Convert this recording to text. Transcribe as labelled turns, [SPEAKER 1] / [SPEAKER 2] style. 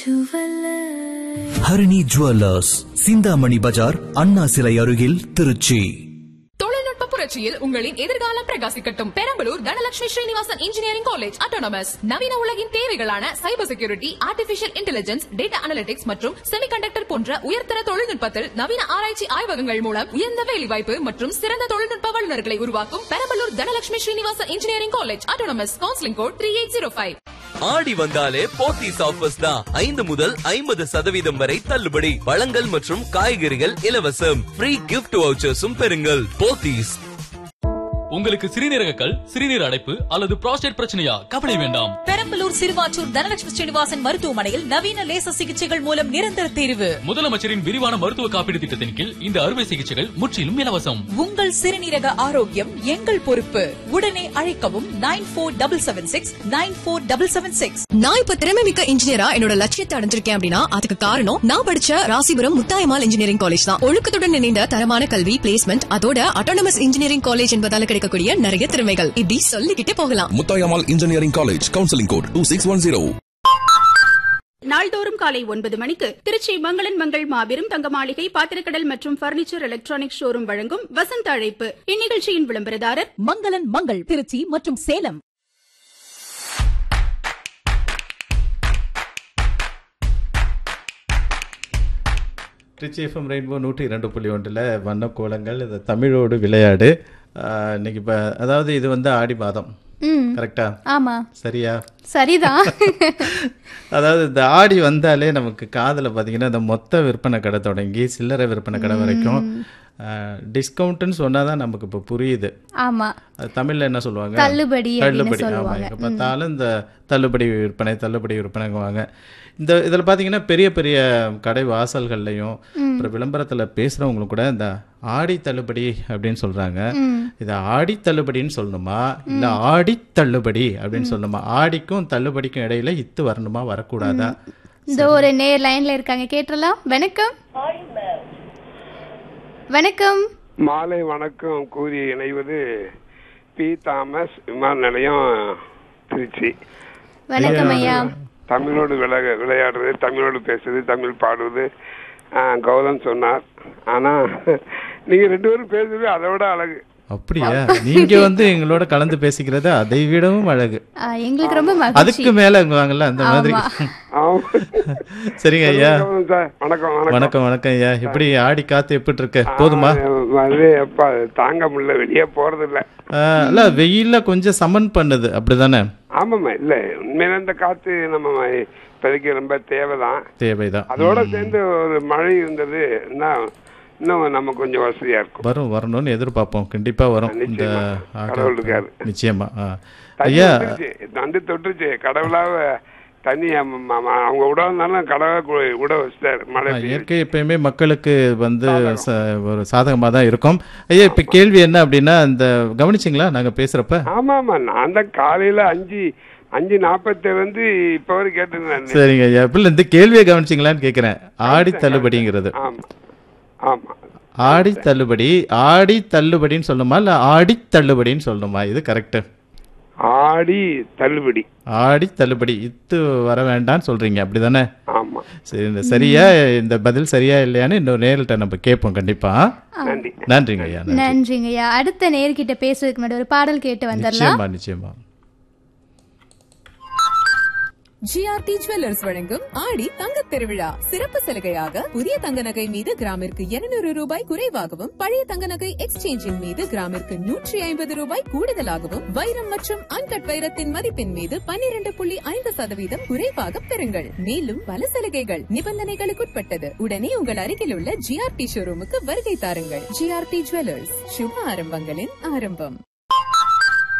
[SPEAKER 1] Harini jewellers Chintamani Bazaar Anna சிலை அருகில் திருச்சி
[SPEAKER 2] தொழில்நுட்ப புரட்சியில் உங்களின் எதிர்காலம் பிரகாசிக்கட்டும் Perambalur Dhanalakshmi Srinivasan engineering college autonomous நவீன உலகின் தேவைகளான cyber security artificial intelligence data analytics மற்றும் செமிகண்டக்டர் போன்ற உயர்தர தொழில்நுட்பத்தில் நவீன ஆராய்ச்சி ஆய்வகங்கள் மூலம் உயர்ந்த வேலைவாய்ப்பு மற்றும் சிறந்த தொழில்நுட்ப வல்லுநர்களை உருவாக்கும் Perambalur Dhanalakshmi Srinivasan engineering college autonomous counselling code three eight zero five
[SPEAKER 3] Aadi வந்தாலே போத்தீஸ் ஆஃபர்ஸ் தான் ஐந்து முதல் ஐம்பது சதவீதம் வரை தள்ளுபடி பழங்கள் மற்றும் காய்கறிகள் இலவசம் ஃப்ரீ கிஃப்ட் வவுச்சர்ஸும் பெறுங்கள் போத்தீஸ்
[SPEAKER 4] உங்களுக்கு சிறுநீரக கல் சிறுநீர் அடைப்பு அல்லது புரோஸ்டேட் பிரச்சனையா கவலை வேண்டாம்
[SPEAKER 5] பெரம்பலூர் சிறுவாச்சூர் தனலட்சுமி ஸ்ரீனிவாசன் மருத்துவமனையில் நவீன லேசர் சிகிச்சைகள் மூலம் நிரந்தர தீர்வு
[SPEAKER 4] முதலமைச்சரின் விரிவான மருத்துவ காப்பீடு திட்டத்தின் கீழ் இந்த அறுவை சிகிச்சைகள் முற்றிலும் இலவசம்
[SPEAKER 5] உங்கள் சிறுநீரக ஆரோக்கியம் எங்கள் பொறுப்பு உடனே அழைக்கவும் nine four double seven six nine four double seven six
[SPEAKER 6] நான் இப்ப திறமை மிக்க இன்ஜினியரா என்னோட லட்சியத்தை அடைஞ்சிருக்கேன் அப்படின்னா அதுக்கு காரணம் நான் படிச்ச ராசிபுரம் முத்தாயமால் இன்ஜினியரிங் காலேஜ் தான் ஒழுக்கத்துடன் இணைந்த தரமான கல்வி பிளேஸ்மெண்ட் அதோட அட்டானமஸ் இன்ஜினியரிங் காலேஜ் என்பதால கிடைக்கக்கூடிய நிறைய திறமைகள் இப்படி சொல்லிக்கிட்டே போகலாம்
[SPEAKER 7] Muthayammal engineering college counselling code two six one zero
[SPEAKER 8] நாள்தோறும் காலை ஒன்பது மணிக்கு திருச்சி மங்களன் மங்கள் மாபெரும் தங்க மாளிகை பாத்திரக்கடல் மற்றும் பர்னிச்சர் எலக்ட்ரானிக் ஷோரூம் வழங்கும் வசந்த அழைப்பு இந்நிகழ்ச்சியின் விளம்பரதாரர்
[SPEAKER 5] மங்களன் மங்கள் திருச்சி மற்றும் சேலம்
[SPEAKER 9] திருச்சி எஃப்எம் ரெயின்போ நூற்றி இரண்டு புள்ளி ஒன்றில் வண்ண கோலங்கள் இது தமிழோடு விளையாடு ஆஹ், இன்னைக்கு இப்போ அதாவது இது வந்து ஆடி மாதம் கரெக்டா
[SPEAKER 10] ஆமா
[SPEAKER 9] சரியா
[SPEAKER 10] சரிதான்
[SPEAKER 9] அதாவது இந்த ஆடி வந்தாலே நமக்கு காதில் பார்த்தீங்கன்னா இந்த மொத்த விற்பனை கடை தொடங்கி சில்லறை விற்பனை கடை வரைக்கும் டிஸ்கவுண்ட்னு சொன்னால் தான் நமக்கு இப்போ புரியுது
[SPEAKER 10] ஆமா
[SPEAKER 9] அது தமிழ்ல என்ன சொல்லுவாங்க
[SPEAKER 10] தள்ளுபடி அப்படின்னு
[SPEAKER 9] தள்ளுபடி ஆமா
[SPEAKER 10] சொல்லுவாங்க.
[SPEAKER 9] எங்க பார்த்தாலும் இந்த தள்ளுபடி விற்பனை தள்ளுபடி விற்பனைங்குவாங்க இந்த இதில் பார்த்தீங்கன்னா பெரிய பெரிய கடை வாசல்கள்லையும் அப்புறம் விளம்பரத்தில் பேசுகிறவங்களும் கூட இந்த ஆடி தள்ளுபடி அப்படின்னு சொல்றாங்க இதை ஆடி தள்ளுபடின்னு சொல்லணுமா இல்லை ஆடி தள்ளுபடி அப்படின்னு சொல்லணுமா ஆடிக்கும் தள்ளுபடிக்கும் இடையில இத்து வரணுமா வரக்கூடாதா
[SPEAKER 10] இந்த ஒரு நேர் லைன்ல இருக்காங்க கேட்டலாம் வணக்கம் வணக்கம்
[SPEAKER 11] மாலை வணக்கம் கூறி இணைவது பி தாமஸ் விமான நிலையம் திருச்சி
[SPEAKER 10] வணக்கம் ஐயா
[SPEAKER 11] தமிழோடு விளைய விளையாடுறது தமிழோடு பேசுறது தமிழ் பாடுவது ஆ, கௌதம் சொன்னார் ஆனா நீங்க ரெண்டு பேரும் பேசுறது அதை விட அழகு
[SPEAKER 9] அப்படியா நீங்க வந்து எங்களோட கலந்து பேசிக்கிறது அதை விடவும் அழகு
[SPEAKER 10] ஆ, எங்களுக்கு ரொம்ப மகிழ்ச்சி
[SPEAKER 9] அதுக்கு மேலங்குவாங்கல்ல அந்த மாதிரி
[SPEAKER 11] ஆமா.
[SPEAKER 9] சரிங்க ஐயா
[SPEAKER 11] கௌதம் சார் வணக்கம் வணக்கம்
[SPEAKER 9] வணக்கம் வணக்கம் ஐயா எப்படி ஆடி காத்து எப்படி இருக்கு போதுமா
[SPEAKER 11] ஆ, அது எப்பா தாங்க முடியல வெளியே போறது இல்ல
[SPEAKER 9] ஆஹ், இல்ல வெயில்ல கொஞ்சம் சமன் பண்ணுது அப்படிதானே
[SPEAKER 11] ஆமாம்மா இல்ல உண்மையில இந்த காத்து நம்ம இப்போதைக்கு ரொம்ப தேவைதான்
[SPEAKER 9] தேவைதான்
[SPEAKER 11] அதோட சேர்ந்து ஒரு மழை இருந்தது இன்னும் இன்னும் நம்ம கொஞ்சம் வசதியா இருக்கும்
[SPEAKER 9] வரும் வரணும்னு எதிர்பார்ப்போம் கண்டிப்பா வரும் இந்த
[SPEAKER 11] நிச்சயமா.
[SPEAKER 9] ஆகா-
[SPEAKER 11] கடவுள் இருக்காரு.
[SPEAKER 9] நிச்சயமா ஆ.
[SPEAKER 11] தண்ணி
[SPEAKER 9] ஐயா
[SPEAKER 11] வந்துருச்சு. வந்து தொட்டுருச்சு கடவுளாவ தண்ணி அம்ம- ம- அவங்க விட வந்தாலும் கடவுளா கு- விட வச்சிட்டாரு மழை
[SPEAKER 9] ஆ,
[SPEAKER 11] பெய்யுது.
[SPEAKER 9] இயற்கை எப்பயுமே மக்களுக்கு வந்து ச- ஒரு சாதகமா தான் இருக்கும் ஐயா இப்ப கேள்வி என்ன அப்படின்னா இந்த கவனிச்சிங்களா நாங்க பேசுறப்ப
[SPEAKER 11] ஆமா ஆமா நான் தான் காலையில அஞ்சு அஞ்சு நாற்பத்தேழு வந்து இப்ப வரை கேட்டிருந்தேன்
[SPEAKER 9] சரிங்க ஐயா இப்ப இந்த கேள்வியை கவனிச்சிங்களான்னு கேக்குறேன் ஆடி தள்ளுபடிங்கிறது
[SPEAKER 11] ஆமா ஆமா
[SPEAKER 9] ஆடி தள்ளுபடி ஆடி தள்ளுபடின்னு சொல்லணுமா இல்ல ஆடி தள்ளுபடின்னு சொல்லணுமா இது கரெக்ட்
[SPEAKER 11] ஆடி தள்ளுபடி
[SPEAKER 9] ஆடி தள்ளுபடி இத்து வர வேண்டாம்னு சொல்றீங்க அப்படிதானே
[SPEAKER 11] ஆமா
[SPEAKER 9] சரி இந்த சரியா இந்த பதில் சரியா இல்லையான்னு இன்னொரு நேரிட்ட நம்ம கேட்போம் கண்டிப்பா
[SPEAKER 11] நன்றி
[SPEAKER 9] நன்றிங்க ஐயா நன்றி
[SPEAKER 10] நன்றிங்க ஐயா அடுத்த நேர்கிட்ட பேசுறதுக்கு முன்னாடி ஒரு பாடல் கேட்டு வந்துடலாம்
[SPEAKER 9] நிச்சயமா நிச்சயமா
[SPEAKER 2] ஜிஆர்டி ஜுவல்லர்ஸ் வழங்கும் ஆடி தங்கத் திருவிழா சிறப்பு சலுகையாக புதிய தங்க நகை மீது கிராமிற்கு 200 ரூபாய் குறைவாகவும் பழைய தங்க நகை எக்ஸ்சேஞ்சின் மீது கிராமிற்கு நூற்றி ஐம்பது ரூபாய் கூடுதலாகவும் வைரம் மற்றும் அன்கட் வைரத்தின் மதிப்பின் மீது 12.5% புள்ளி ஐந்து சதவீதம் குறைவாக பெறுங்கள் மேலும் பல சலுகைகள் நிபந்தனைகளுக்குட்பட்டது உடனே உங்கள் அருகில் உள்ள ஜிஆர்டி ஷோரூமுக்கு வருகை தாருங்கள் ஜிஆர்டி ஜுவல்லர்ஸ் சுப ஆரம்பங்களின் ஆரம்பம்